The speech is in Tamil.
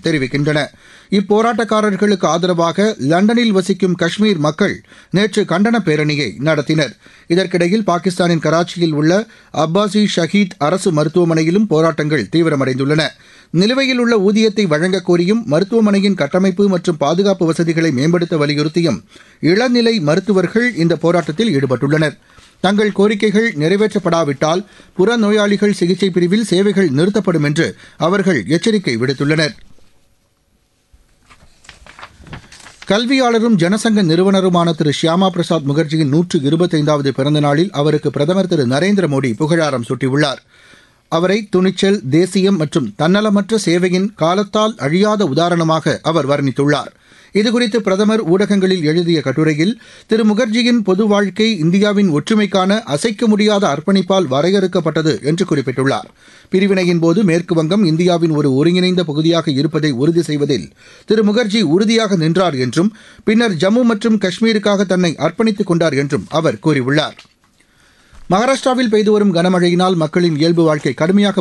தெரிவிக்கின்றன இப்போராட்டக்காரர்களுக்கு ஆதரவாக லண்டனில் வசிக்கும் காஷ்மீர் மக்கள் நேற்று கண்டன பேரணியை நடத்தினர் இதற்கிடையில் பாகிஸ்தானின் கராச்சியில் உள்ள அப்பாசி ஷஹீத் அரசு மருத்துவமனையிலும் போராட்டங்கள் தீவிரமடைந்துள்ளன நிலுவையில் உள்ள ஊதியத்தை வழங்கக் கோரியும் மருத்துவமனையின் கட்டமைப்பு மற்றும் பாதுகாப்பு வசதிகளை மேம்படுத்த வலியுறுத்தியும் இளநிலை மருத்துவர்கள் இந்த போராட்டத்தில் ஈடுபட்டுள்ளனர் தங்கள் கோரிக்கைகள் நிறைவேற்றப்படாவிட்டால் புறநோயாளிகள் சிகிச்சை பிரிவில் சேவைகள் நிறுத்தப்படும் என்று அவர்கள் எச்சரிக்கை விடுத்துள்ளனர் கல்வியாளரும் ஜனசங்க நிறுவனருமான திரு ஷியாமா பிரசாத் முகர்ஜியின் நூற்று இருபத்தைந்தாவது பிறந்த நாளில் அவருக்கு பிரதமர் திரு நரேந்திர மோடி புகழாரம் சூட்டியுள்ளார் அவரை துணிச்சல் தேசியம் மற்றும் தன்னலமற்ற சேவையின் காலத்தால் அழியாத உதாரணமாக அவர் வர்ணித்துள்ளார் இதுகுறித்து பிரதமர் ஊடகங்களில் எழுதிய கட்டுரையில் திரு முகர்ஜியின் பொது வாழ்க்கை இந்தியாவின் ஒற்றுமைக்கான அசைக்க முடியாத அர்ப்பணிப்பால் வரையறுக்கப்பட்டது என்று குறிப்பிட்டுள்ளார் பிரிவினையின் போது மேற்கு வங்கம் இந்தியாவின் ஒரு ஒருங்கிணைந்த பகுதியாக இருப்பதை உறுதி செய்வதில் திரு முகர்ஜி உறுதியாக நின்றார் என்றும் பின்னர் ஜம்மு மற்றும் காஷ்மீருக்காக தன்னை அர்ப்பணித்துக் கொண்டார் என்றும் அவர் கூறியுள்ளார் மகாராஷ்டிராவில் பெய்து வரும் கனமழையினால் மக்களின் இயல்பு வாழ்க்கை கடுமையாக